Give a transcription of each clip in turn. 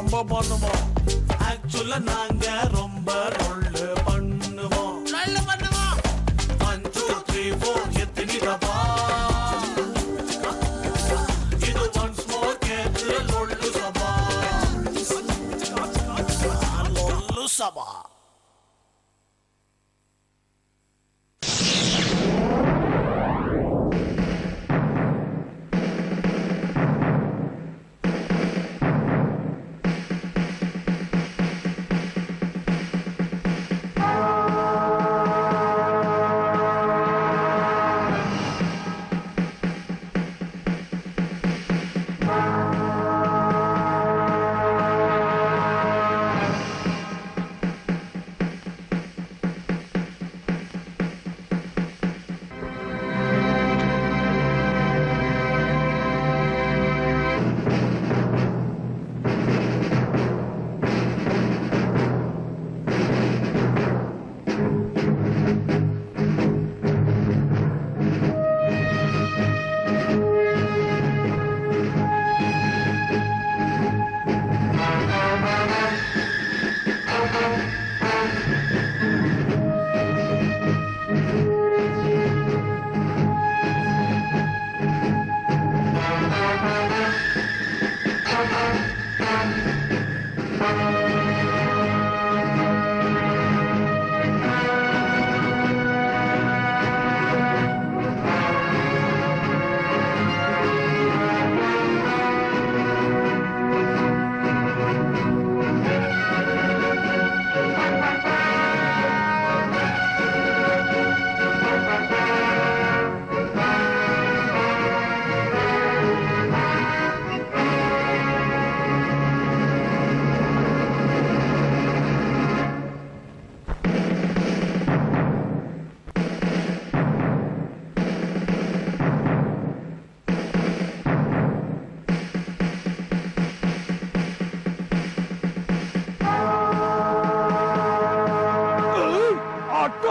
ரொம்ப பண்ணுவோம் ஆக்சுவலா நாங்க ரொம்ப ரொல்லு பண்ணுவோம் நல்ல பண்ணுவோம் ஒன் டூ த்ரீ ஃபோர் எத்தனை டப்பா இது ஒன்ஸ் மோர் கேட்டு லொல்லு சபா லொல்லு சபா ஆட்டோ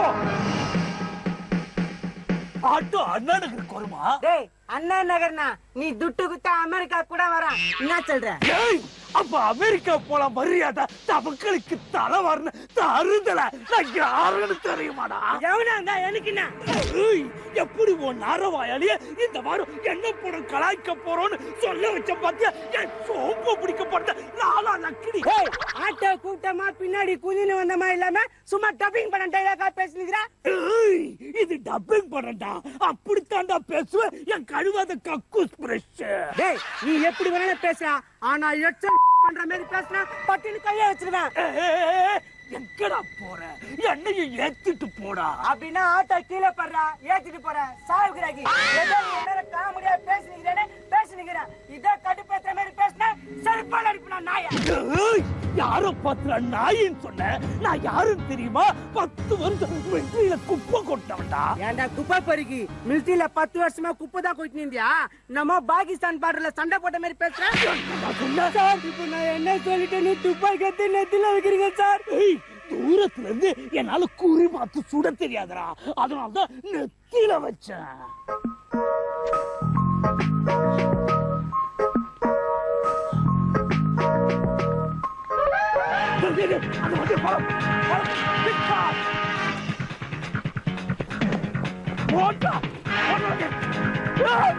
ஆட்டோ அண்ணா நகருக்கு வருமா டேய் அண்ணா நகர்னா நீ துட்டு குத்தா அமெரிக்கா கூட வரான் என்ன சொல்ற ஏய் அப்ப அமெரிக்கா போலாம் மரியாதை தமக்களுக்கு தலை வரணும் தருதல நான் யாருன்னு தெரியுமாடா எவனா இருந்தா எனக்கு என்ன ஏய், எப்படி உன் நாரவாயாலிய இந்த வாரம் என்ன படம் கலாய்க்க போறோம்னு சொல்ல வச்ச பாத்தியா என் சோப்பு பிடிக்கப்பட்ட நாளா லக்கிடி டேய் ஆட்டோ கூட்டமா பின்னாடி குதின்னு வந்தமா இல்லாம சும்மா டப்பிங் பண்ண டைலாக்கா பேசுனீங்கடா ஏய், இது டப்பிங் படம்டா அப்படித்தான்டா பேசுவேன் என் கழுவாத கக்கூஸ் பிரஷ் டேய் நீ எப்படி வேணாலும் பேசுறா ஆனா எக்ஸல் பண்ற மாதிரி பேசுனா பட்டுன்னு கைய வச்சிருவேன் எங்கடா போற என்னையும் ஏத்திட்டு போடா அப்படின்னா ஆட்டோ கீழே படுறா ஏத்திட்டு போற சாவுகிறாக்கி ஏதோ என்ன காமெடியா பேசுனீங்கிறேன்னு பேசுனீங்கிறேன் இதே கடுப்பேத்துற மாதிரி பேசினா செருப்பால் அடிப்பா நாய ஏய், யார பாத்துற நாயின்னு சொன்ன நான் யாருன்னு தெரியுமா பத்து வருஷம் வெற்றியில குப்பை கொட்டவன்டா ஏன்டா குப்பை பொறுக்கி மிலிட்டரியில பத்து வருஷமா குப்பை தான் கொட்டினு இருந்தியா நம்ம பாகிஸ்தான் பார்டர்ல சண்டை போட்ட மாதிரி பேசுறேன் சார் இப்ப நான் என்ன சொல்லிட்டேன்னு துப்பாக்கி கத்து நெத்தில வைக்கிறீங்க சார் ஏய், தூரத்துல இருந்து என்னால குறி பார்த்து சுட தெரியாதுடா அதனாலதான் நெத்தியில வச்சேன் டேய், டேய், டேய், அந்த வண்டியை போ. போ, பிக்கா. போடா, போடா வண்டியை. ஏய்.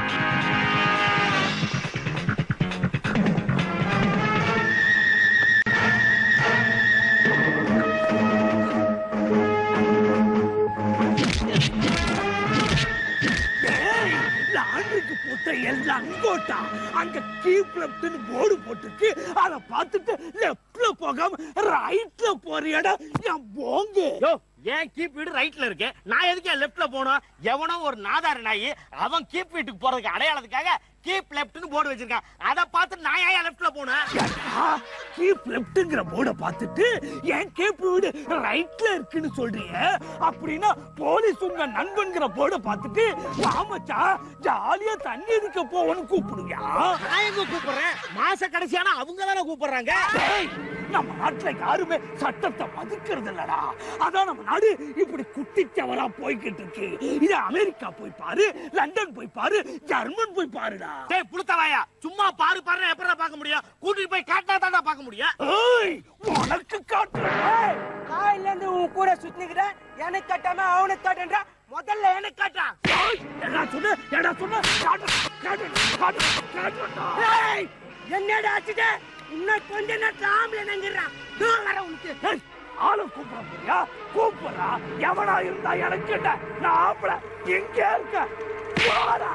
ஏய், லாண்டரிக்கு போட்ட எல்லாம் அங்கோட்டா அங்க கீப் லெப்ட்னு போர்டு போட்டுருக்கு அத பார்த்துட்டு லெப்ட்ல போகாம ரைட்ல போறியடா என் போங்கு யோ ஏன் கீப் வீடு ரைட்ல இருக்கு நான் எதுக்கு என் லெஃப்ட்ல போகணும் எவனோ ஒரு நாதார நாயி அவன் கீப் வீட்டுக்கு போறதுக்கு அடையாளத்துக்காக கீப் லெஃப்ட்னு போர்டு வச்சிருக்கான் அதை பார்த்து நான் ஏன் லெஃப்ட்ல போனேன் கீப் லெஃப்ட்ங்கிற போர்டை பார்த்துட்டு என் கேப் வீடு ரைட்ல இருக்குன்னு சொல்றீங்க அப்படின்னா போலீஸ் உங்க நண்பன்கிற போர்டை பார்த்துட்டு ஆமாச்சா ஜாலியா தண்ணி அடிக்க போவோன்னு கூப்பிடுவியா நான் எங்க கூப்பிடுறேன் மாச கடைசியானா அவங்க தானே கூப்பிடுறாங்க டேய், நம்ம நாட்டுல யாருமே சட்டத்தை மதிக்கிறது இல்லடா அதான் நம்ம நாடு இப்படி குட்டிச்சவரா போய்கிட்டு இருக்கு இது அமெரிக்கா போய் பாரு லண்டன் போய் பாரு ஜெர்மன் போய் பாருடா டேய் புளுத்தவாயா சும்மா பாரு பாரு எப்படா பார்க்க முடியும் கூட்டிட்டு போய் காட்டினா தான்டா பார்க்க முடியும் ஏய் உனக்கு காட்டுறேன் காயில இருந்து உன் கூட சுத்திக்கிற எனக்கு கட்டாம அவனுக்கு காட்டுன்ற முதல்ல எனக்கு காட்டா ஏய், என்ன சொன்ன என்ன சொன்ன காட்டு காட்டு காட்டு காட்டுடா ஏய், என்னடா ஆச்சுட்ட இன்னும் கொஞ்ச நேரத்துல ஆம்பளை நங்கிடுறான் நான் வர உனக்கு ஏய், ஆளை கூப்பிட முடியா கூப்பிடா எவனா இருந்தா எனக்கு என்ன நான் ஆம்பளை எங்க இருக்க வாடா.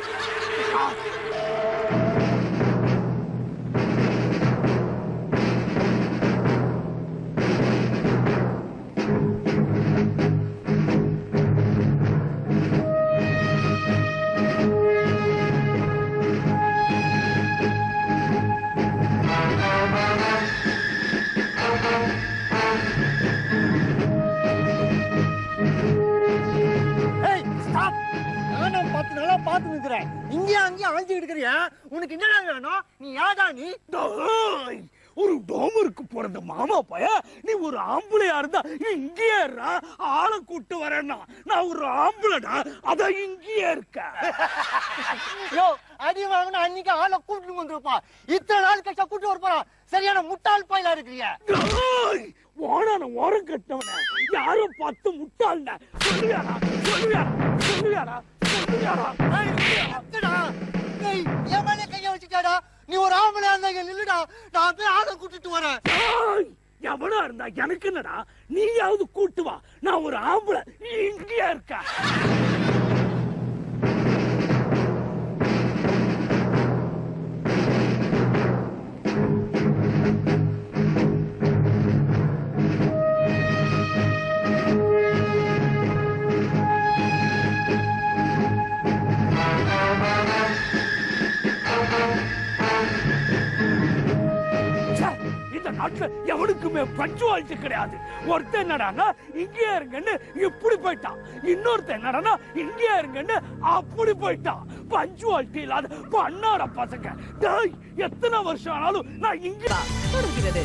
ஏய் ஸ்டாப் நானும் பத்து நாளா பார்த்து நிக்கிறேன் இங்கேயும் அங்கேயும் அழைஞ்சு இருக்கிறியா உனக்கு என்னடா வேணும் நீ யாரா நீ டேய், ஒரு டோமருக்கு பிறந்த மாமா பைய நீ ஒரு ஆம்பளையா இருந்தா இங்கேயே இருடா. ஆளை கூட்டு வரேன்னா நான் ஒரு ஆம்பளைடா அத இங்கேயே இருக்க யோ அடி வாங்கின அன்னைக்கு ஆளை கூட்டிட்டு வந்திருப்பா இத்தனை நாள் கழிச்சா கூட்டு வர போறான் சரியான முட்டாள் பாயிலா இருக்கிறிய டேய், ஓடான ஓரம் கட்டவன யாரோ பார்த்து முட்டாள்ன சொல்லுவியாடா சொல்லுவியாடா சொல்லுவியாடா சொல்லுவியாடா என் மேல கைய வச்சுட்டாடா நீ ஒரு ஆம்பளை இருந்தா இங்க நில்லுடா நான் போய் ஆளை கூட்டிட்டு வரேன் டேய், எவனா இருந்தா எனக்கு என்னடா நீயாவது கூட்டு வா நான் ஒரு ஆம்பளை நீ இங்கேயே இருக்க ச்சே, இந்த நாட்டுல எவனுக்குமே பஞ்சுவாலிட்டி கிடையாது ஒருத்தன் என்னடான்னா இங்கேயே இருங்கன்னு இப்படி போயிட்டான் இன்னொருத்தன் என்னடான்னா இங்கேயே இருங்கன்னு அப்படி போயிட்டான் பஞ்சுவாலிட்டி இல்லாத பண்ணாட பசங்க டேய் எத்தனை வருஷம் ஆனாலும் நான் இங்க தொடர்கிறது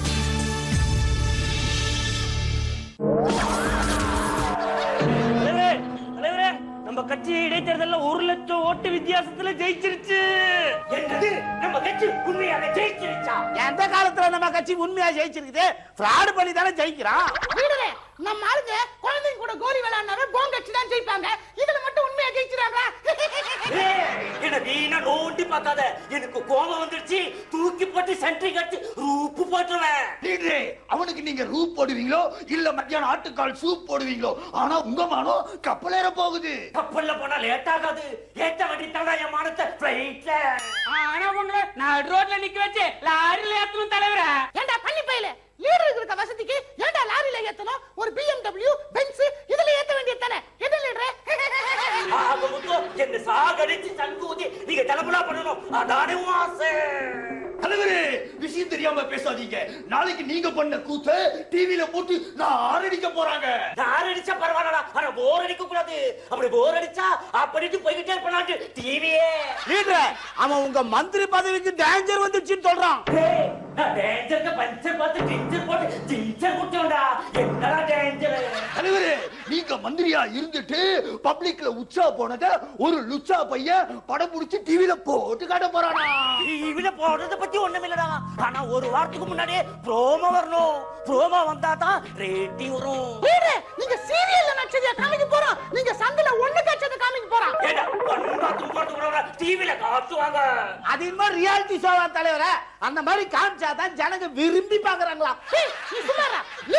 தலைவரே, தலைவரே, நம்ம கட்சி இடைத்தேர்தல்ல ஒரு லட்சம் ஓட்டு வித்தியாசத்துல ஜெயிச்சிருச்சு என்னது நம்ம கட்சி உண்மையாக ஜெயிச்சிருச்சா எந்த காலத்துல நம்ம கட்சி உண்மையா ஜெயிச்சிருக்குது பிராடு பண்ணி தானே ஜெயிக்கிறான் வீடுவே நம்ம ஆளுங்க குழந்தைங்க கூட கோலி விளையாடினாவே போங்கச்சி தான் ஜெயிப்பாங்க இதுல மட்டும் உண்மையா ஜெயிச்சிடாங்க என்ன வீணா நோண்டி பார்க்காத எனக்கு கோபம் வந்துருச்சு தூக்கி போட்டு சென்ட்ரி கட்டி ரூப்பு போட்டுருவேன் லீடரே அவனுக்கு நீங்க ரூப் போடுவீங்களோ இல்ல மத்தியானம் ஆட்டுக்கால் சூப் போடுவீங்களோ ஆனா உங்க மானம் கப்பலேற போகுது கப்பல்ல போனா லேட் ஆகாது ஏத்த வண்டி தானா என் மானத்தை பிளைட்ல ஆனா உங்களை நான் ரோட்ல நிக்க வச்சு லாரில ஏத்தணும் தலைவரா ஏண்டா பண்ணி பையல லீடருக்கு இருக்க வசதிக்கு ஏண்டா லாரில ஏத்தணும் ஒரு BMW பென்ஸ் இதுல ஏத்த வேண்டியது தானே எது லீடரே ஆக மொத்தம் என்ன சாகடிச்சு சங்கு ஊதி நீங்க தலைமுலா பண்ணணும் அதானே உன் ஆசை தலைவரே விஷயம் தெரியாம பேசாதீங்க நாளைக்கு நீங்க பண்ண கூத்த டிவில போட்டு நான் ஆரடிக்க போறாங்க நான் அடிச்சா பரவாயில்லடா ஆனா போர் அடிக்க கூடாது அப்படி போர் அடிச்சா அப்படிட்டு போய்கிட்டே இருப்பலாட்டு டிவியே லீடர் அவன் உங்க மந்திரி பதவிக்கு டேஞ்சர் வந்துச்சுன்னு சொல்றான் டேய், நான் டேஞ்சருக்கு பஞ்சர் பார்த்து டிஞ்சர் போட்டு டீச்சர் குட்டோம்டா என்னடா டேஞ்சர் தலைவரே நீங்க மந்திரியா இருந்துட்டு பப்ளிக்ல உச்சா போனத ஒரு லுச்சா பையன் படம் புடிச்சு டிவில போட்டு காட்ட போறானா டிவில போடுறத பத்தி ஒண்ணும் இல்லடா ஆனா ஒரு வாரத்துக்கு முன்னாடியே ப்ரோமோ வரணும் ப்ரோமோ வந்தா தான் ரேட்டிங் வரும் லீடரே நீங்க சீரியல்ல நடிச்சதை காமிக்க போறோம் நீங்க சந்தில ஒண்ணு கச்சதை காமிக்க போறோம் ஏடா ஒன்னு பார்த்து போட்டு டிவில காட்டுவாங்க அது இன்னும் ரியாலிட்டி ஷோவா தலைவர அந்த மாதிரி காமிச்சாதான் ஜனங்க விரும்பி பாக்குறாங்களா ஏய், நீ சும்மாரா லீடரே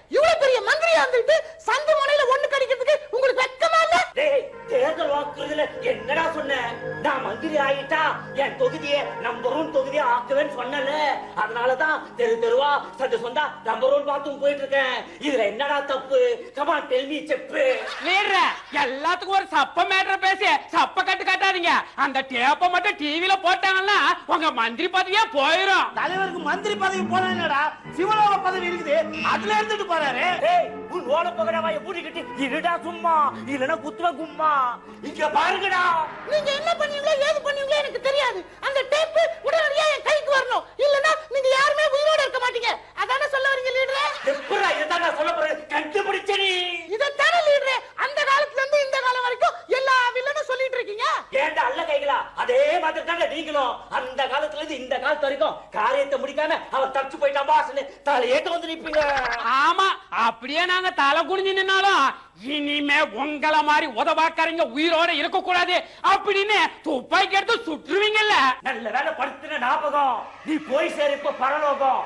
இவ்வளவு பெரிய மந்திரியா இருந்துட்டு சந்து முனையில ஒண்ணு கடிக்கிறதுக்கு உங்களுக்கு வெக்கமா இல்ல டேய் தேர்தல் வாக்குறுதியில என்னடா சொன்ன நான் மந்திரி ஆயிட்டா என் தொகுதியை நம்பர் ஒன் தொகுதியா ஆக்குவேன்னு சொன்னல அதனாலதான் தெரு தெருவா சந்து சொந்தா நம்பர் ஒன் பார்த்தும் போயிட்டு இருக்கேன் இதுல என்னடா தப்பு கமா டெல்மி செப்பு லீடர எல்லாத்துக்கும் ஒரு சப்ப மேட்டர் பேசி சப்ப கட்டு கட்டாதீங்க அந்த டேப்ப மட்டும் டிவில போட்டாங்கன்னா உங்க மந்திரி பதவியே போயிரும் தலைவருக்கு மந்திரி பதவி போனா என்னடா சிவலோக பதவி இருக்குது அதுல இருந்துட்டு போறாரு டேய் உன் ஓட பகடா வாய பூட்டிக்கிட்டு இருடா சும்மா இல்லனா குத்துவ கும்மா இங்க பாருங்கடா நீங்க என்ன பண்ணுவீங்களோ ஏது பண்ணுவீங்களோ எனக்கு தெரியாது அந்த டேப் உடனடியா என் கைக்கு வரணும் இல்லனா நீங்க யாருமே உயிரோட இருக்க மாட்டீங்க அதானே சொல்ல வரீங்க லீடரே எப்படா இதான் நான் சொல்ல போறேன் கண்டுபிடிச்ச நீ இதைத்தானே லீடரே அந்த காலத்துல இருந்து இந்த காலம் வரைக்கும் எல்லா வில்லனும் சொல்லிட்டு இருக்கீங்க ஏன்டா அல்ல கைகளா அதே மாதிரி தானே நீங்களும் அந்த காலத்துல இருந்து இந்த காலத்து வரைக்கும் காரியத்தை முடிக்காம அவன் தப்பிச்சு போயிட்டான் பாஸ்னு தலையேட்டு வந்து நிப்பீங்க ஆமா அப்படியே நாங்க தலை குனிஞ்சு நின்னாலும் இனிமே உங்கள மாதிரி உதவாக்காரங்க உயிரோட இருக்க கூடாது அப்படின்னு துப்பாக்கி எடுத்து சுற்றுவீங்கல்ல நல்ல வேலை படுத்துன ஞாபகம் நீ போய் சேரு இப்ப பரலோகம்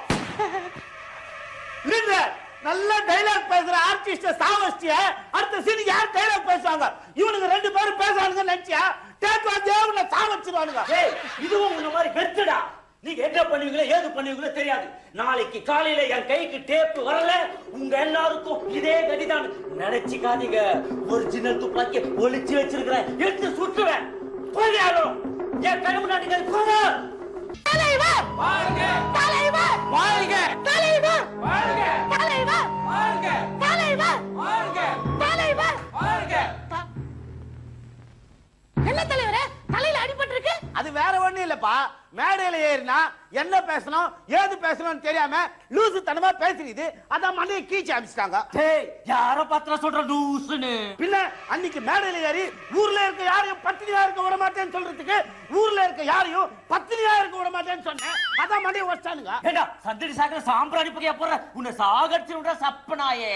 லீடர் நல்ல டைலாக் பேசுற ஆர்டிஸ்ட சாவஸ்டிய அடுத்த சீனுக்கு யார் டைலாக் பேசுவாங்க இவனுங்க ரெண்டு பேரும் பேசுவானுங்க நினைச்சியா டேக் வந்து உன்னை சாவச்சிருவானுங்க ஏய் இதுவும் உன்ன மாதிரி வெத்துடா நீங்க என்ன பண்ணுவீங்களோ ஏது பண்ணுவீங்களோ தெரியாது நாளைக்கு காலையில என் கைக்கு டேப் வரல உங்க எல்லாருக்கும் இதே கதிதான் நினைச்சுக்காதீங்க ஒரிஜினல் துப்பாக்கி ஒளிச்சு வச்சிருக்கிறேன் எடுத்து சுட்டுவேன் போய் யாரும் என் கண்ணு முன்னாடி போங்க தலைவர் வாழ்க தலைவர் வாழ்க தலைவர் வாழ்க தலைவர் வாழ்க தலைவர் வாழ்க தலைவர் வாழ்க என்ன தலைவரே தலையில அடிபட்டு இருக்கு அது வேற ஒண்ணும் இல்லப்பா மேடையில ஏறினா என்ன பேசணும் ஏது பேசணும்னு தெரியாம லூசு தனமா பேசுறது அதான் மண்டையை கீச்சு அமிச்சிட்டாங்க டேய் யார பத்திர சொல்ற லூசுன்னு பின்ன அன்னைக்கு மேடையில ஏறி ஊர்ல இருக்க யாரையும் பத்தினியா இருக்க விட மாட்டேன்னு சொல்றதுக்கு ஊர்ல இருக்க யாரையும் பத்தினியா இருக்க விட மாட்டேன்னு சொன்னேன் அதான் மண்டையை வச்சானுங்க ஏண்டா சந்தடி சாக்கிற சாம்பிராணி பகையா போடுற உன்னை சாகடிச்சு விடுற சப்பனாயே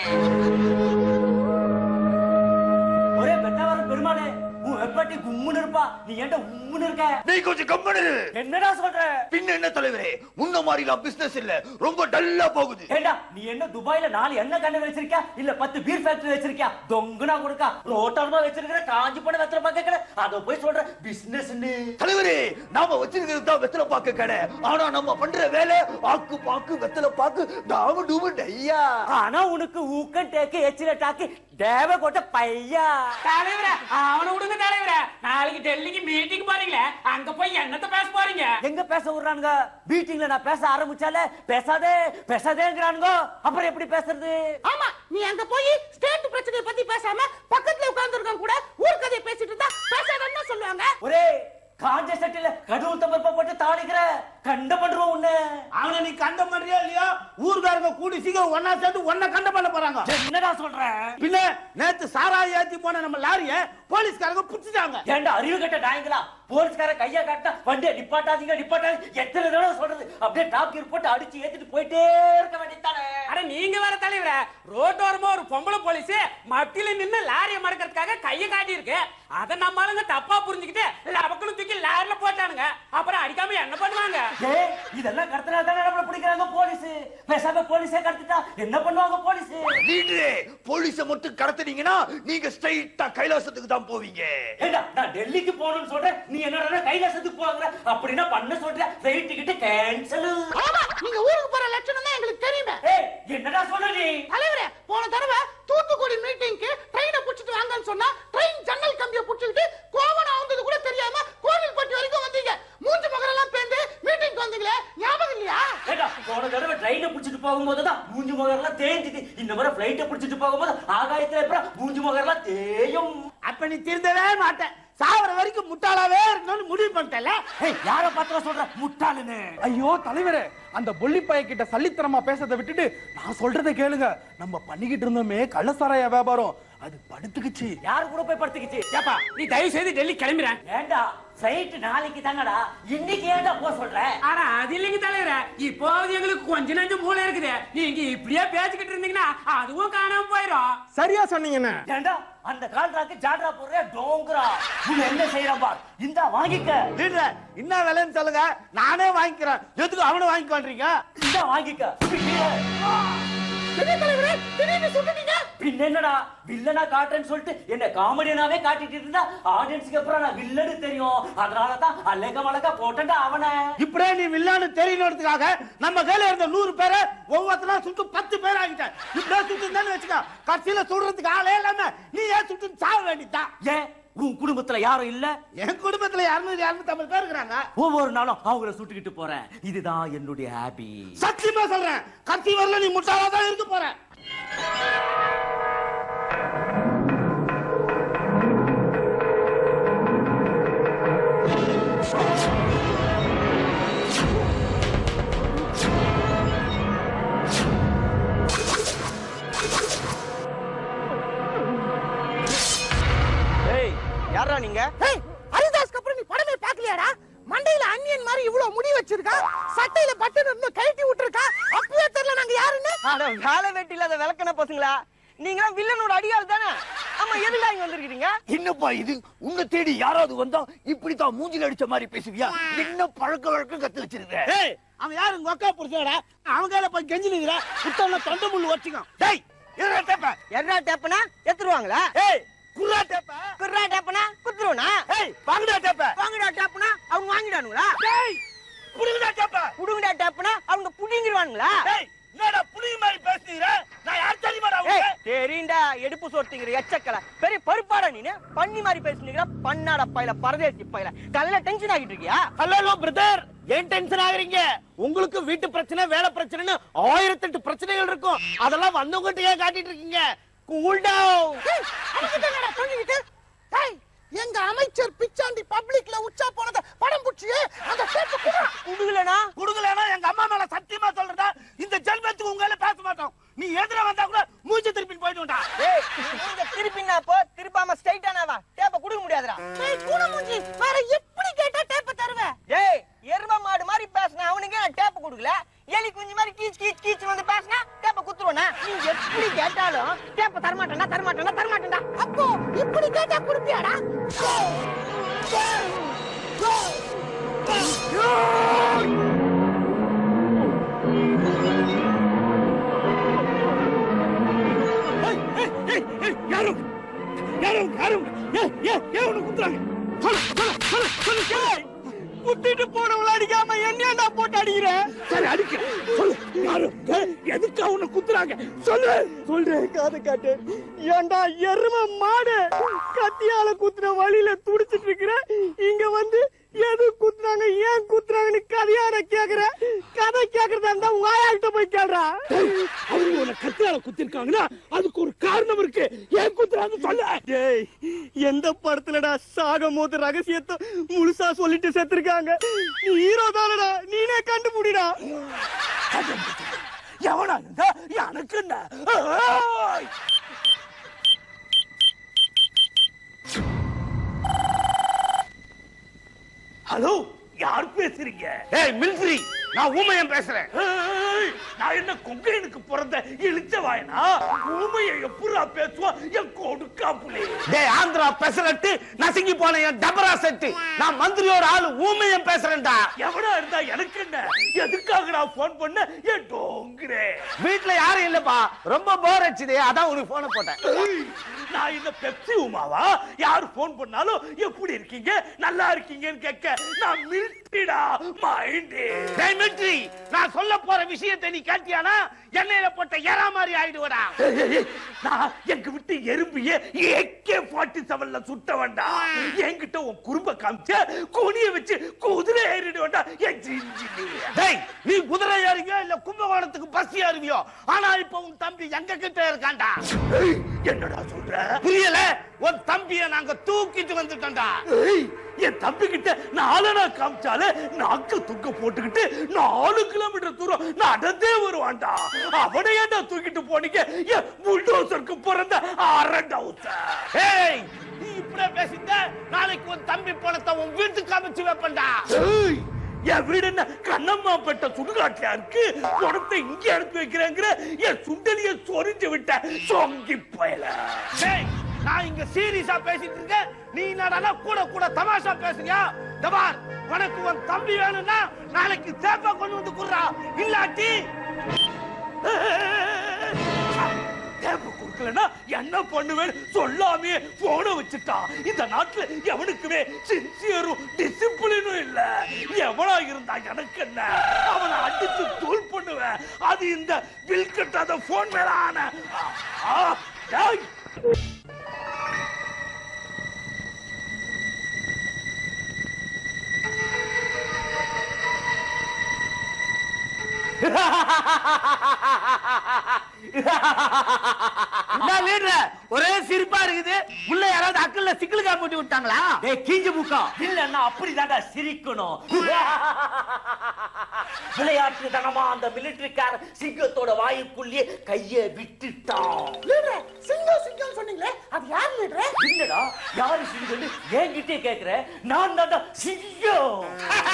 ஒரே பெத்தவரம் பெருமாளே உன் வெப்பட்டி கும்முன்னு இருப்பா நீ ஏன்டா உம்முன்னு இருக்க நீ கொஞ்சம் கம்மனு என்னடா சொல்ற பின்ன என்ன தலைவரே முன்ன மாதிரிலாம் பிசினஸ் இல்ல ரொம்ப டல்லா போகுது ஏண்டா நீ என்ன துபாயில நாலு எண்ணெய் கண்ணு வச்சிருக்கியா இல்ல பத்து பீர் ஃபேக்டரி வச்சிருக்கியா தொங்குனா கொடுக்கா ரோட்டர்மா வச்சிருக்கிற காஞ்சி போன வெத்தலை பாக்க அத போய் சொல்ற பிசினஸ்னு தலைவரே நாம வச்சிருக்கிறது தான் வெத்தலை பாக்கு கடை ஆனா நம்ம பண்ற வேலை ஆக்கு பாக்கு வெத்தலை பாக்கு டாம டூமு டையா ஆனா உனக்கு ஊக்கம் டேக்கு எச்சில டாக்கு தேவ கொட்ட பையா தலைவர அவனை விடுங்க தலைவர நாளைக்கு டெல்லிக்கு மீட்டிங் போறீங்களே அங்க போய் என்னத்த பேச போறீங்க எங்க பேச விடுறானுங்க மீட்டிங்ல நான் பேச ஆரம்பிச்சாலே பேசாதே பேசாதேங்கிறானுங்க அப்புறம் எப்படி பேசுறது ஆமா நீ அங்க போய் ஸ்டேட் பிரச்சனையை பத்தி பேசாம பக்கத்துல உட்கார்ந்து கூட ஊர் கதையை பேசிட்டு இருந்தா பேசாதன்னு சொல்லுவாங்க ஒரே காஞ்ச சட்டில கடவுள் தம்பற்ப போட்டு தாளிக்கிற கண்ட பண்றோம் உன்ன அவனை நீ கண்டம் பண்றியா இல்லையா ஊர்காரங்க கூடி சீக்கிரம் ஒன்னா சேர்ந்து ஒன்ன கண்டம் பண்ண போறாங்க என்னடா சொல்ற பின்ன நேத்து சாராய் ஏத்தி போன நம்ம லாரிய போலீஸ்காரங்க புடிச்சிட்டாங்க ஏண்டா அறிவு கட்ட நாயங்களா போலீஸ்கார கைய காட்டா வண்டியை நிப்பாட்டாதீங்க நிப்பாட்டாதீங்க எத்தனை தடவை சொல்றது அப்படியே டாப் கீர் போட்டு அடிச்சு ஏத்திட்டு போயிட்டே இருக்க வேண்டியதானே அட நீங்க வேற தலைவர ரோட்டோரமா ஒரு பொம்பளை போலீஸ் மத்தியில நின்னு லாரிய மறக்கிறதுக்காக கைய காட்டி இருக்கு அத நம்ம ஆளுங்க தப்பா புரிஞ்சுக்கிட்டு லபக்குன்னு தூக்கி லாரில போட்டானுங்க அப்புறம் அடிக்காம என்ன பண்ணுவாங்க ஏய் இதெல்லாம் கடத்தினா தானே நம்மள பிடிக்கிறாங்க போலீஸ் பேசாம போலீஸே கடத்திட்டா என்ன பண்ணுவாங்க போலீஸ் லீடரே போலீஸ மட்டும் கடத்துனீங்கன்னா நீங்க ஸ்ட்ரைட்டா கைலாசத்துக்கு தான் போவீங்க ஏண்டா நான் டெல்லிக்கு போகணும்னு சொல்றேன் நீ என்னடா கைலாசத்துக்கு போகிற அப்படின்னா பண்ண சொல்ற ஃபிளைட் டிக்கெட் கேன்சல் ஆமா நீங்க ஊருக்கு போற லட்சணம் தான் எங்களுக்கு தெரியுமே ஏய் என்னடா சொல்ற நீ தலைவரே போன தடவை தூத்துக்குடி மீட்டிங்க்கு ட்ரெயினை புடிச்சிட்டு வாங்கன்னு சொன்னா ட்ரெயின் ஜன்னல் கம்பியை புடிச்சிட்டு கோவணம் வந்தது கூட தெரியாம கோவில்பட்டி வரைக்கும் வந்தீங்க மூஞ்சி மகரெல்லாம் பேந்து மீட்டிங்க்கு வந்தீங்களே ஞாபகம் இல்லையா ஏண்டா போன தடவை ட்ரெயினை பிடிச்சிட்டு போகும்போது தான் மூஞ்சி முகர்லாம் தேஞ்சுது இந்த முறை ஃபிளைட்டை பிடிச்சிட்டு போகும்போது ஆகாயத்துல எப்பறம் மூஞ்சி முகர்லாம் தேயும் அப்ப நீ திருந்தவே மாட்டேன் சாவர வரைக்கும் முட்டாளாவே இருக்கணும்னு முடிவு பண்ணிட்டல ஏய் யார பத்திரம் சொல்ற முட்டாளுன்னு ஐயோ தலைவரே அந்த பொல்லிப்பாய கிட்ட சல்லித்தனமா பேசுறதை விட்டுட்டு நான் சொல்றதை கேளுங்க நம்ம பண்ணிக்கிட்டு இருந்தோமே கள்ளசாராய வியாபாரம் அது படுத்துக்குச்சு யாரு கூட போய் படுத்துக்கிச்சு ஏப்பா நீ தயவு செய்து டெல்லி கிளம்பிறேன் ஏண்டா ஃபிளைட் நாளைக்கு தாங்கடா இன்னைக்கு ஏன்டா போக சொல்ற ஆனா அது இல்லைங்க தலைவர இப்போது எங்களுக்கு கொஞ்ச நஞ்சம் மூளை இருக்குது நீங்க இப்படியே பேசிக்கிட்டு இருந்தீங்கன்னா அதுவும் காணாம போயிடும் சரியா சொன்னீங்கண்ணே ஏண்டா அந்த கால்ராக்கு ஜாட்ரா போடுற டோங்கரா உன்னை என்ன செய்யறா இந்த வாங்கிக்க லீடர் என்ன விலைன்னு சொல்லுங்க நானே வாங்கிக்கிறேன் எதுக்கு அவனை வாங்கிக்கொன்றீங்க இந்த வாங்கிக்க பெரிய தலைவரே திடீர்னு சுட்டுட்டீங்க பின்ன என்னடா வில்லனா காட்டுறேன்னு சொல்லிட்டு என்ன காமெடியனாவே காட்டிட்டு இருந்தா ஆடியன்ஸ்க்கு அப்புறம் நான் வில்லனு தெரியும் அதனால தான் அழக மழக போட்டேன்டா அவனை இப்படியே நீ வில்லான்னு தெரியணுன்றதுக்காக நம்ம கையில இருந்த நூறு பேரை ஒவ்வொருத்தரா சுட்டு பத்து பேர் ஆகிட்டேன் இப்படியே சுட்டு இருந்தான்னு வச்சுக்க கடைசியில சுடுறதுக்கு ஆளே இல்லாம நீ ஏன் சுட்டு சாக வேண்டியதுதான் ஏன் உன் குடும்பத்துல யாரும் இல்ல என் குடும்பத்துல இருநூறு இருநூத்தி ஐம்பது பேர் இருக்கிறாங்க ஒவ்வொரு நாளும் அவங்கள சுட்டுக்கிட்டு போறேன் இதுதான் என்னுடைய ஹாபி சத்தியமா சொல்றேன் கத்தி வரல நீ முட்டாளா தான் இருக்க போற ஏய் யாரா நீங்க ஏய் ஹரிதாஸ்க்கு அப்புறம் நீ படமே பார்க்கலையாடா மண்டையில அன்னியன் மாதிரி இவ்வளவு முடி வச்சிருக்கா சட்டையில பட்டன் இருந்து கழட்டி விட்டுருக்கா அப்பவே தெரியல நாங்க யாருன்னு அட வேலை வெட்டி இல்லாத விளக்கண பசங்களா நீங்க வில்லனோட அடியாள் தானே ஆமா எதுல இங்க வந்திருக்கீங்க என்னப்பா இது உன்னை தேடி யாராவது வந்தா இப்படித்தான் மூஞ்சில அடிச்ச மாதிரி பேசுவியா என்ன பழக்க வழக்கம் கத்து வச்சிருக்க ஏய் அவன் யாரு உங்க அக்கா புடிச்சடா அவன் கையில போய் கெஞ்சி நிக்கிற குத்தம்னா தொண்டை முள்ளு வச்சுக்கோ டேய் என்ன டேப்ப எர்ரா டேப்பனா எத்துருவாங்களா ஏய் குர்ரா டேப்ப குர்ரா டேப்பனா குத்துருவனா ஏய் வாங்கடா டேப்ப வாங்கடா டேப்பனா அவங்க வாங்கிடானுங்களா டேய் புடுங்கடா டேப்ப புடுங்கடா டேப்பனா அவங்க புடிங்கிடுவானுங்களா டேய் என்னடா புலி மாதிரி பேசுறீங்க நான் யார் தெரியுமாடா ஏய் உங்களுக்கு தெரியும்டா எடுப்பு சோர்த்திங்கிற எச்சக்கல பெரிய பருப்பாடா நீனு பண்ணி மாதிரி பேசுனீங்க பண்ணாட பையில பரதேசி பையில காலையில டென்ஷன் ஆகிட்டு இருக்கியா ஹலோ பிரதர் ஏன் டென்ஷன் ஆகுறீங்க உங்களுக்கு வீட்டு பிரச்சனை வேலை பிரச்சனைன்னு ஆயிரத்தெட்டு பிரச்சனைகள் இருக்கும் அதெல்லாம் வந்தவங்ககிட்ட ஏன் காட்டிட்டு இருக்கீங்க கூல் டவுன் ஏய், அவன்கிட்ட என்னடா சொல்லிக்கிட்டு ஏய் எங்க அமைச்சர் பிச்சாண்டி பப்ளிக்ல உச்சா போனத படம் புடிச்சியே அந்த டேப்ப குடுறா குடுக்கலனா குடுக்கலன்னா எங்க அம்மா மேல சத்தியமா சொல்றதா இந்த ஜென்மத்துக்கு உங்களால பேச மாட்டோம் நீ எதிர வந்தா கூட மூஞ்சி திருப்பி போயிட்டு ஏய் நீங்க திருப்பினா போ திருப்பாம ஸ்ட்ரைட்டானவா டேப்ப குடுக்க முடியாதுடா ஏய் குணமுஞ்சி வேற எப்படி கேட்டா டேப்ப தருவ டேய் எரும மாடு மாதிரி பேசுன அவனுக்கே நான் டேப் கொடுக்கல எலி குஞ்சு மாதிரி கீச் கீச் கீச் வந்து பேசுனா டேப்ப குத்துருவனா நீ எப்படி கேட்டாலும் டேப்ப தரமாட்டேன்டா தரமாட்டேன்டா தரமாட்டேன்டா அப்போ இப்படி கேட்டா குடுப்பியாடா யாரும் யாரும் யாரும் ஏன் ஏன் ஏன் உன்னை குத்துறாங்க சொல்லு சொல்லு சொல்லு சொல்லு சொல்லு குத்திட்டு போனவங்கள அடிக்காம என்னடா போட்டு அடிக்கிற சரி அடிக்க சொல்லு யாரும் ஏன், எதுக்கு உன்னை குத்துறாங்க சொல்லு சொல்றேன் காது காட்டு ஏன்டா எரும மாடு கத்தியால குத்துன வழியில துடிச்சிட்டு இருக்கிற இங்க வந்து எது குத்துறாங்க ஏன் குத்துறாங்கன்னு கதையார கேக்குற கதை கேக்குறதா இருந்தா உங்க ஆயாக்கிட்ட போய் கேடுறா அவங்க உன்னை கத்தியால குத்திருக்காங்கன்னா அதுக்கு ஒரு காரணம் இருக்கு ஏன் குத்துறாங்க சொல்லு டேய் எந்த படத்துலடா சாகும் போது ரகசியத்தை முழுசா சொல்லிட்டு செத்துருக்காங்க நீ ஹீரோ தானடா நீனே கண்டுபிடிடா எவனா இருந்தா எனக்கு என்ன ஏய்! ஹலோ யார் பேசுறீங்க ஏய் மிலிட்ரி நான் ஊமையன் பேசுறேன் ஏய், நான் என்ன கொங்கையனுக்கு பிறந்த இழுச்ச வாயனா ஊமையை எப்படா பேசுவா என் கொடுக்கா புள்ளி டேய் ஆந்திரா பெசலட்டு நசுங்கி போன என் டபரா செட்டு நான் மந்திரியோட ஆளு ஊமையன் பேசுறேன்டா எவனா இருந்தா எனக்கு என்ன எதுக்காக நான் போன் பண்ண என் டோங்குறே வீட்ல யாரும் இல்லப்பா ரொம்ப போர் அடிச்சுதே அதான் உனக்கு போன போட்டேன் ஏய், நான் இந்த பெப்சி உமாவா யார் போன் பண்ணாலும் எப்படி இருக்கீங்க நல்லா இருக்கீங்கன்னு கேட்க நான் மில்ட்ரிடா மைண்டே டேய் மிலிட்ரி நான் சொல்ல போற விஷயத்தை நீ கேட்டியானா எண்ணெயில போட்ட எறா மாதிரி ஆயிடுவடா ஏய், ஏய், ஏய், நான் எங்க விட்டு எறும்பிய ஏகே ஃபார்ட்டி செவன்ல சுட்ட வேண்டாம் என்கிட்ட உன் குறும்ப காமிச்ச குனிய வச்சு குதிரை ஏறிட வேண்டாம் என் ஜிஞ்சினி டேய் நீ குதிரை ஏறிவியோ இல்ல கும்பகோணத்துக்கு பஸ் ஏறுவியோ ஆனா இப்ப உன் தம்பி எங்க கிட்ட இருக்கான்டா ஏய், என்னடா சொல்ற புரியல உன் தம்பிய நாங்க தூக்கிட்டு வந்துட்டோம்டா ஏய், என் தம்பி கிட்ட நாலனா காமிச்சாலே நாக்கு துக்க போட்டுக்கிட்டு நாலு கிலோமீட்டர் தூரம் நடந்தே வருவான்டா அவனை ஏன்டா தூக்கிட்டு போனீங்க என் புல்டோசருக்கு பிறந்த அரண்டவுச ஏய் நீ இப்படியே பேசிட்ட நாளைக்கு உன் தம்பி பணத்தை உன் வீட்டுக்கு அமைச்சு வைப்பேன்டா ஏய், என் வீடு என்ன கண்ணம்மா பெட்ட சுடுகாட்டியா இருக்கு பணத்தை இங்க அனுப்பி வைக்கிறேங்கிற என் சுண்டலிய சொரிஞ்சு விட்ட சொங்கி பயல டேய் நான் இங்க சீரியஸா பேசிட்டு இருக்கேன் நீ என்னடா கூட கூட தமாஷா பேசுறியா தபார் உனக்கு உன் தம்பி வேணும்னா நாளைக்கு சேப்பா கொண்டு வந்து குடுறா இல்லாட்டி கொடுக்கலன்னா என்ன பண்ணுவேன் சொல்லாமே போன வச்சுட்டான் இந்த நாட்டுல எவனுக்குமே சின்சியரும் டிசிப்ளினும் இல்ல எவனா இருந்தா எனக்கு என்ன அவனை அடிச்சு தூள் பண்ணுவேன் அது இந்த பில் கட்டாத போன் மேல ஆன ஆ, டேய். என்ன லீடர் ஒரே சிரிப்பா இருக்குது உள்ள யாராவது அக்கல்ல சிக்கலுக்கா போட்டு விட்டாங்களா டேய் கீஞ்சு முக்கம் இல்லன்னா அப்படிதான்டா சிரிக்கணும் விளையாட்டு தனமா அந்த மிலிட்டரிக்கார சிங்கத்தோட வாயுக்குள்ளேயே கைய விட்டுட்டான் லீடர் சிங்கம் சிங்கம் சொன்னீங்களே அது யார் லீடர் என்னடா யாரு சிங்கம்னு என்கிட்டே கேக்குற நான் தான்டா சிங்கம்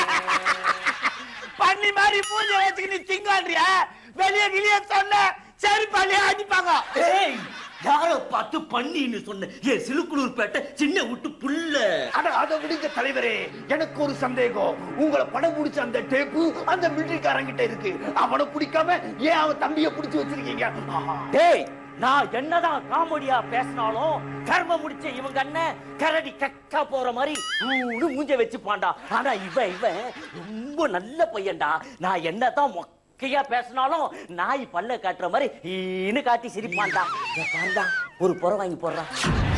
பண்ணி மாதிரி பூஜை வச்சுக்கு நீ திங்கான்றியா வெளிய கிளிய சொன்ன சரி பள்ளிய அடிப்பாங்க ஏய் யார பார்த்து பண்ணின்னு சொன்ன ஏன் சிலுக்குளூர் பேட்டை சின்ன விட்டு புல்ல அட அதை விடுங்க தலைவரே எனக்கு ஒரு சந்தேகம் உங்களை படம் பிடிச்ச அந்த டேப்பு அந்த மிலிட்டரிக்காரங்கிட்ட இருக்கு அவனை பிடிக்காம ஏன் அவன் தம்பியை பிடிச்சு வச்சிருக்கீங்க ஆஹா. டேய் நான் என்னதான் காமெடியா பேசினாலும் கர்ம முடிச்ச இவங்க அண்ணன் கரடி கக்கா போற மாதிரி ஊனு மூஞ்ச வச்சு பாண்டா ஆனா இவன் இவன் ரொம்ப நல்ல பையன்டா நான் என்னதான் மொக்கையா பேசினாலும் நாய் பல்ல காட்டுற மாதிரி ஈன்னு காட்டி சிரிப்பான்டா இதை பாருடா ஒரு புற வாங்கி போடுறான்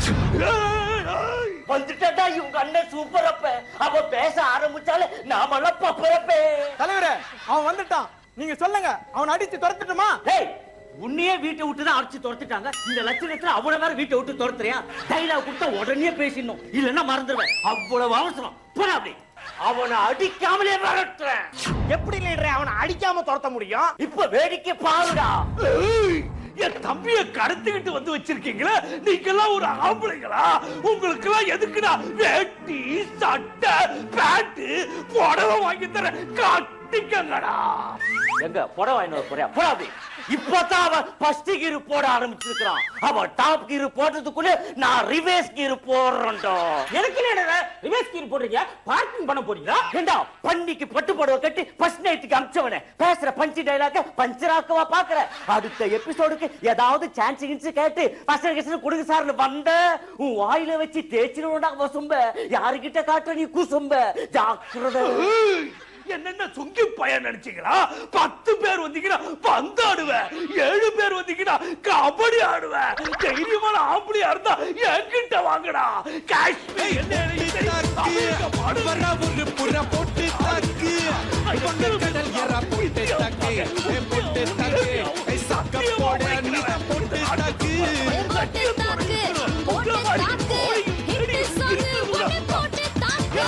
வந்துட்டா இவங்க அண்ணன் சூப்பரப்ப அவ பேச ஆரம்பிச்சாலே நாமெல்லாம் பப்பரப்பே தலைவரே அவன் வந்துட்டான் நீங்க சொல்லுங்க அவனை அடிச்சு துரத்துட்டுமா டேய் உன்னையே வீட்டை விட்டு தான் அடிச்சு துரத்துட்டாங்க இந்த லட்சணத்துல அவ்வளவு வேற வீட்டை விட்டு துரத்துறியா டைலாக் கொடுத்தா உடனே பேசிடணும் இல்லன்னா மறந்துடுவேன் அவ்வளவு அவசரம் போடா அப்படி அவனை அடிக்காமலே விரட்டுறேன் எப்படி லீடர் அவனை அடிக்காம துரத்த முடியும் இப்ப வேடிக்கை பாருடா ஏய், என் தம்பிய கடத்திக்கிட்டு வந்து வச்சிருக்கீங்களா நீங்கெல்லாம் ஒரு ஆம்பளைங்களா உங்களுக்கு எல்லாம் எதுக்குடா வேட்டி சட்டை பேண்ட் புடவை வாங்கி தர கட்டிக்கங்கடா எங்க புடவை வாங்கிட்டு வர போறியா போடா அப்படி இப்பதான் அவன் ஃபர்ஸ்ட் கீர் போட ஆரம்பிச்சிருக்கான் அவன் டாப் கீர் போடுறதுக்குள்ள நான் ரிவேஸ் கீர் போடுறேன்டா எனக்கு லீடர் ரிவர்ஸ் கீர் போடுறீங்க பார்க்கிங் பண்ண போறீங்களா ஏண்டா பண்ணிக்கு பட்டு புடவை கட்டி ஃபர்ஸ்ட் நைட்டுக்கு அமிச்சவனே பேசுற பஞ்சு டைலாக்க பஞ்சராக்கவா பாக்குற அடுத்த எபிசோடுக்கு ஏதாவது சான்ஸ் கின்ஸ் கேட்டு பசங்க கிசன் கொடுங்க சார்னு வந்த உன் வாயில வச்சு தேய்ச்சிருவோம்டா வசும்ப யாருகிட்ட காட்டுற நீ குசும்ப ஜாக்கிரதை ஏய், என்னென்ன சுங்கி பையன் நினைச்சீங்களா பத்து பேர் வந்தீங்கன்னா பந்து ஆடுவேன் ஏழு பேர் வந்தீங்கன்னா கபடி ஆடுவேன் தைரியமான ஆம்பளையா இருந்தா என்கிட்ட வாங்கடா காஷ்மீர் என்ன எனக்கு தெரியும். தமிழக பாடு. வர ஒரு புற போட்டு தாக்கு வங்க கடல் எற போட்டு தாக்கு ஏ போட்டு தாக்கு ஏ சக்க போட நீ போட்டு தாக்கு போட்டு தாக்கு போட்டு தாக்கு ஹிட் சாங் ஒன்னு போட்டு தாக்கு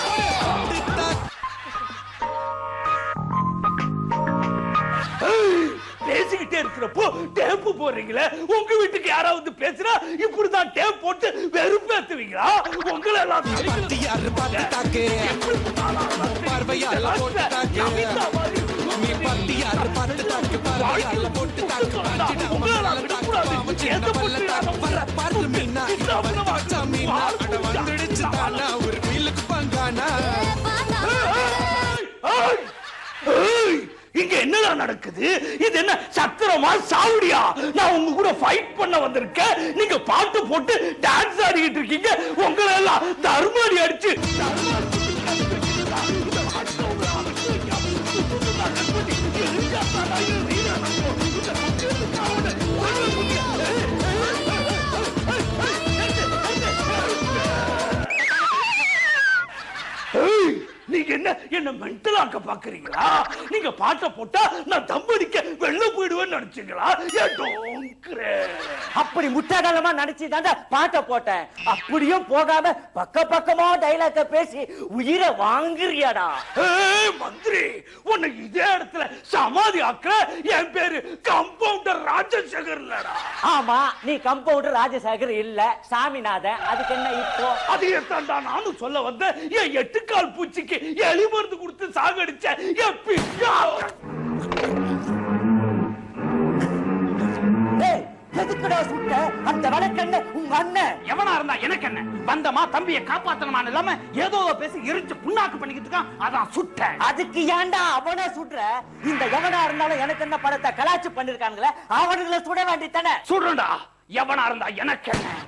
ஏய், பேசிக்கிட்டே இருக்கிறப்போ டேப்பு போடுறீங்களே உங்க வீட்டுக்கு யாராவது பேசுனா இப்படிதான் டேப் போட்டு வெறுப்பேத்துவீங்களா உங்களை எல்லாம் பத்தியாரு பார்த்து தாக்கு பார்வையால போட்டு தாக்கு நீ பத்தியாரு பார்த்து தாக்கு பார்வையால போட்டு தாக்கு பஞ்சிடாம தாக்கு பாவம் சின்ன பல்ல தாக்கு வர பாரு மீனா இங்க வந்து வச்சா மீனா அட வந்துடுச்சு தானா ஒரு மீலுக்கு பங்கானா ஏய், ஏய், இங்க என்னடா நடக்குது இது என்ன சத்திரமா சாவடியா நான் உங்க கூட ஃபைட் பண்ண வந்திருக்கேன் நீங்க பாட்டு போட்டு டான்ஸ் ஆடிக்கிட்டு இருக்கீங்க உங்களை எல்லாம் தர்மடி அடிச்சு ஏய், நீங்க என்ன என்ன மென்டலாக்க பாக்குறீங்களா நீங்க பாட்டை போட்டா நான் தம்படிக்க வெளில போயிடுவேன்னு நினைச்சீங்களா ஏன் டோங்குறேன் அப்படி முட்டாளமா நினைச்சு பாட்டை போட்டேன் அப்படியும் போகாம பக்க பக்கமா டைலாக்க பேசி உயிரை வாங்குறியாடா ஏய் மந்திரி உன்னை இதே இடத்துல சமாதி ஆக்குற என் பேரு கம்பவுண்டர் ராஜசேகர் இல்லடா ஆமா நீ கம்பவுண்டர் ராஜசேகர் இல்ல சாமிநாதன் அதுக்கு என்ன இப்போ அதையே தாண்டா நானும் சொல்ல வந்தேன் என் எட்டுக்கால் பூச்சிக்கு எலி மருந்து கொடுத்து சாகடிச்ச என் பிச்சா ஏய், எதுக்குடா சுட்ட அந்த வழக்கண்ண உங்க அண்ணன் எவனா இருந்தா எனக்கு என்ன வந்தமா தம்பியை காப்பாத்தணுமான்னு இல்லாம ஏதோ பேசி எரிஞ்சு புண்ணாக்கு பண்ணிக்கிட்டு இருக்கான் அதான் சுட்டேன் அதுக்கு ஏன்டா அவனை சுடுற இந்த எவனா இருந்தாலும் எனக்கு என்ன படத்தை கலாச்சு பண்ணிருக்கானுங்களே அவனுங்களை சுட வேண்டித்தானே சுடுறா எவனா இருந்தா எனக்கு என்ன